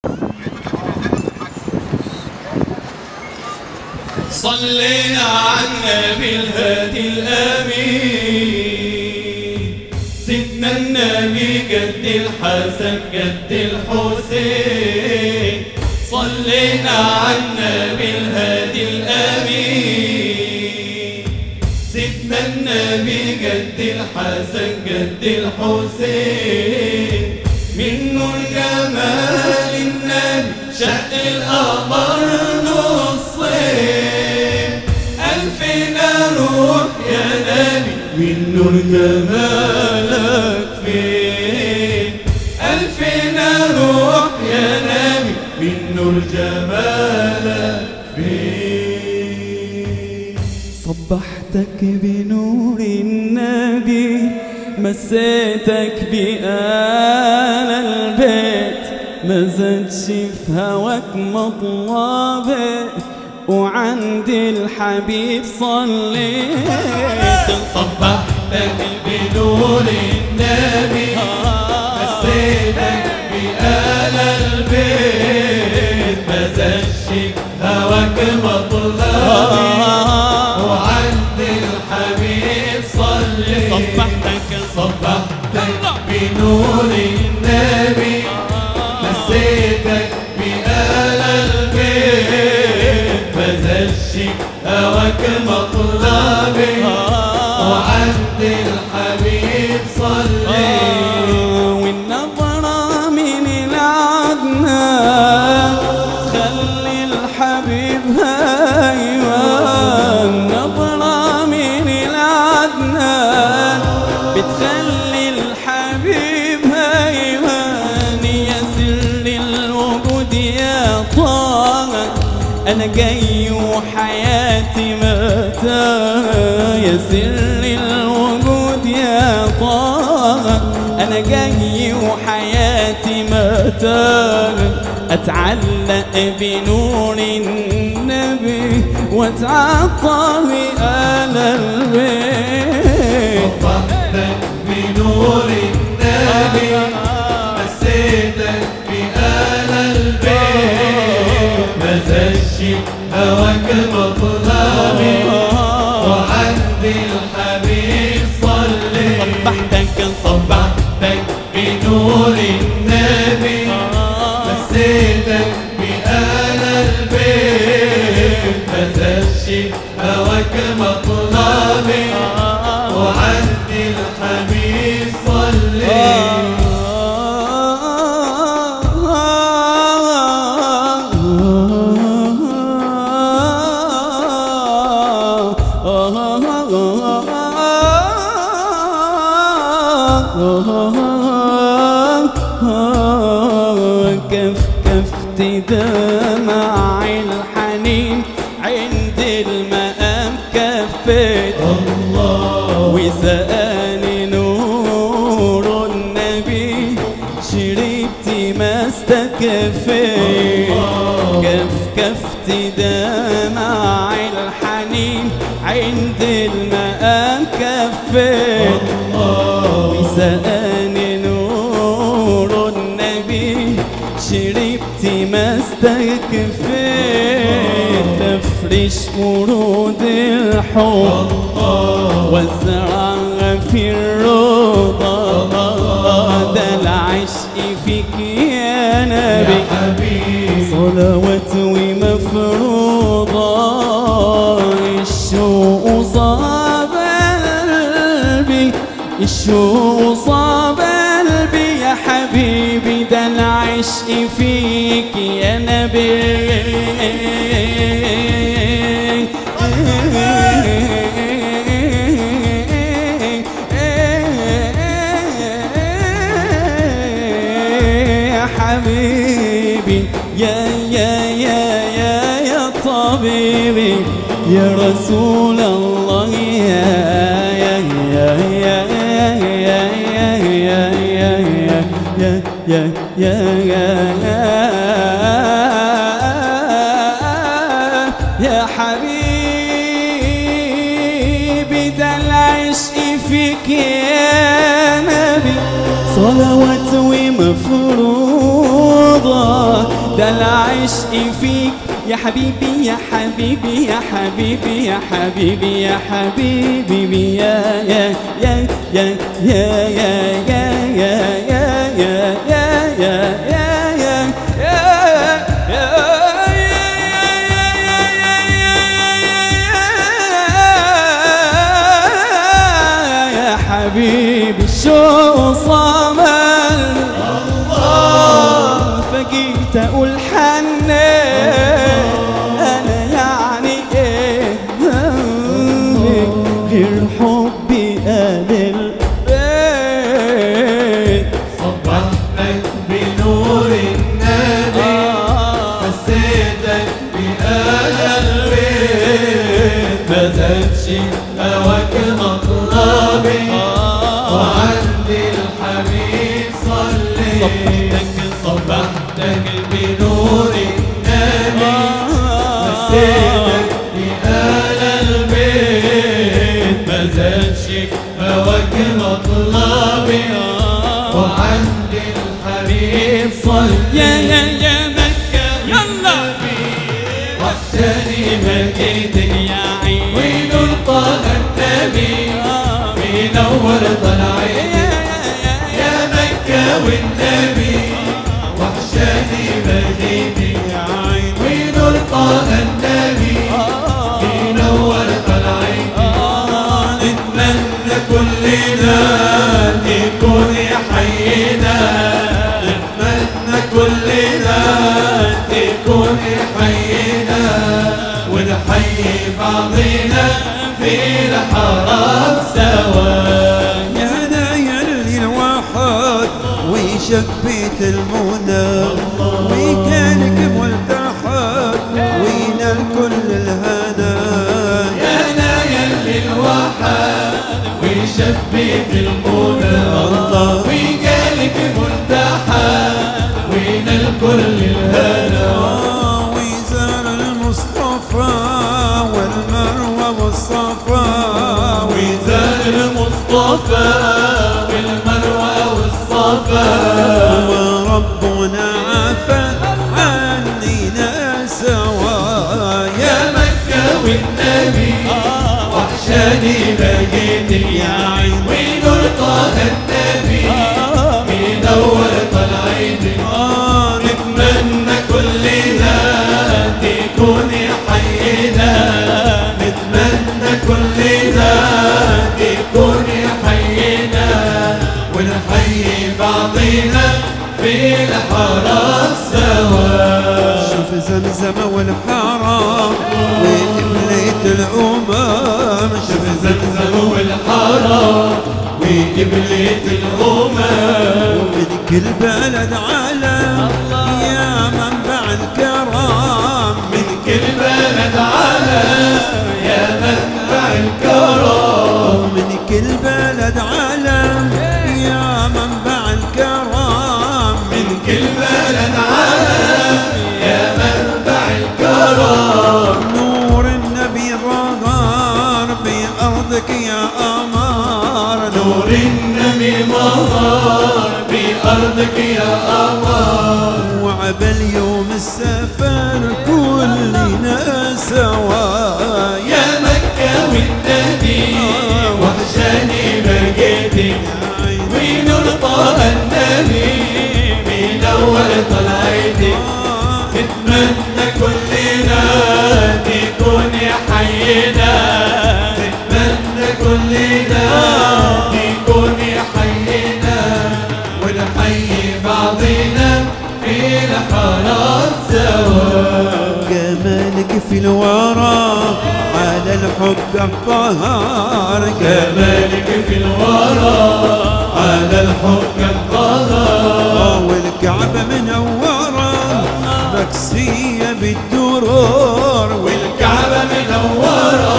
صلينا على النبي الهادي الامين سيدنا النبي قد الحسن قد الحسين صلينا على النبي الهادي الامين سيدنا النبي قد الحسن قد الحسين من نور جمال النبي شق القمر نصين ألفنا روح يا نبي من نور جمالك فين ألفنا روح يا نبي من نور جمالك فين صبحتك بنور النبي مسيتك بآل البيت مزجش في هواك مطلبي وعند الحبيب صليت صبحتك بنور النبي مسيتك بآل البيت مزجك هواك مطلبي وعند الحبيب صلي صبحتك صبحتك بنور النبي مسيتك بآل البيت مزجك هواك مطلبي وعند الحبيب صلي والنظرة من العدنان تخلي الحبيب هيوان نظرة من العدنان بتخلي الحبيب هيوان يا سر الوجود يا طه أنا جاي وحياتي متى يا سر الوجود يا طه أنا جاي وحياتي متى أتعلق بنور النبي وأتعطى بآل البيت صبحتك بنور النبي مسيتك بآل البيت مزجك هواك مطلبي وعند الحبيب صلي صبحتك صبحتك بنور النبي مسيتك بآل البيت مزجك هواك مطلبي وعند الحبيب صلي كف كفت دمع الحنين عند المقام كفيت الله وسألني نور النبي شربت ما استكفيت كف كفت دمع الحنين عند المقام كفيت وسألني نور النبي شربت ما استكفيت افرش ورود الحب وازرع في الروضة ده العشق فيك يا نبي حبيب صلوات ومفروضة الشوق صاب قلبي الشوق صاب قلبي يا حبيبي ده العشق فيك يا نبي يا حبيبي يا يا يا يا يا طبيبي يا رسول الله يا يا يا يا يا يا يا يا يا يا يا يا حبيبي ده العشق فيك يا نبي صلوات ومفروضة ده العشق فيك يا حبيبي يا حبيبي يا حبيبي يا حبيبي يا حبيبي يا يا يا يا يا يا يا يا يا يا يا يا يا حبيبي شو صامل الله فقيت اقول حنان انا يعني ايه ذنبي غير حبي اهل البيت صبحتك بنور النبي حسيتك بآل البيت ما زادش هواك مطلبي وعندي الحبيب صليت صبحتك بنور النبي حسيتك بآل البيت ما زادش هواك مطلبي وعندي الحبيب صلي يا يا يا مكة يلا وحشاني مكيتك يا عين ونور طه النبي منور طلعي يا مكة والنبي وحشاني مكيتك ونور طه النبي منور طلعي نتمنى كلنا نكون حينا نتمنى كلنا نكون حينا ونحيي بعضنا في الحرام سوا يا ليالي الواحد وشبيت المنى وكانك ملتحد وينال كل الهنا يا ليالي الواحد وشبيت المنى الله وقالك ملتحى وين الكل الهنا آه، وزار المصطفى والمروة والصفا وزار المصطفى والمروى والصفا وربنا عفى عنينا سوا يا يا مكة والنبي وحشاني بقيتك يا عين ونور طه النبي منور طلعتك آه، نتمنى كلنا تكون حينا نتمنى كلنا تكون حينا ونحيي بعضنا في الحرام سوا شوف زمزم والحرام وقبلة الأمم شوف شوف زمزم والحرام وقبلة الأمم من كل بلد علم يا منبع الكرام من كل بلد علم يا منبع الكرم من كل بلد علم يا منبع الكرام من كل بلد علم يا منبع الكرم نور النبي ظهر بأرضك يا أمار نور النبي مهار بأرضك يا أمار وعبل يوم السفر كلنا سوا يا مكة والنبي وحشاني بقيتك ونور طه النبي منور طلعتك نتمنى كلنا نكون حينا نتمنى كلنا نكون حينا ونحيي بعضنا في الحرام سوا جمالك في الورى على الحب الطهار كمالك في الورى على الحب الظهر والكعبة منورة مكسية بالدرور والكعبة منورة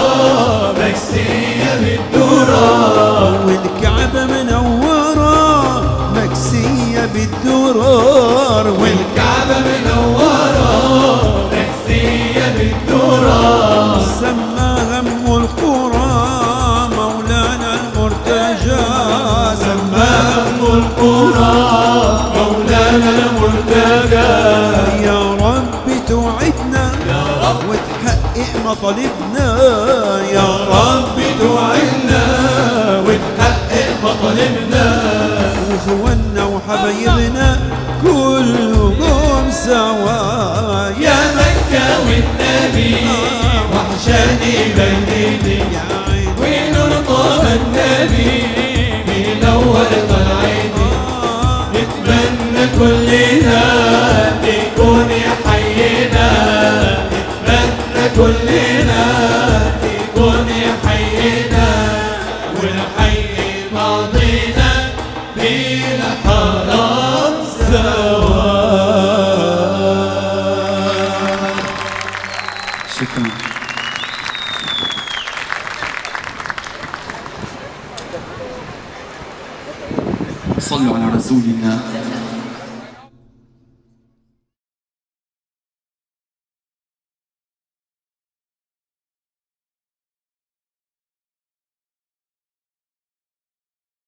مكسية بالدرار والكعبة منورة مكسية بالدرور والكعبة منورة مكسية بالدرار سماها ام القرى مولانا المرتجى سماها أم القرى مولانا المرتجى مطالبنا يا رب توعدنا وتحقق مطالبنا واخوانا وحبايبنا كلهم سوا يا مكة والنبي وحشاني بيتي يا عين ونور طه النبي بينور طلعتي نتمنى كلنا تكون حينا نتمنى كلنا تكون حينا ونحيي بعضنا في الحرام سوا شكرا صلوا على رسول الله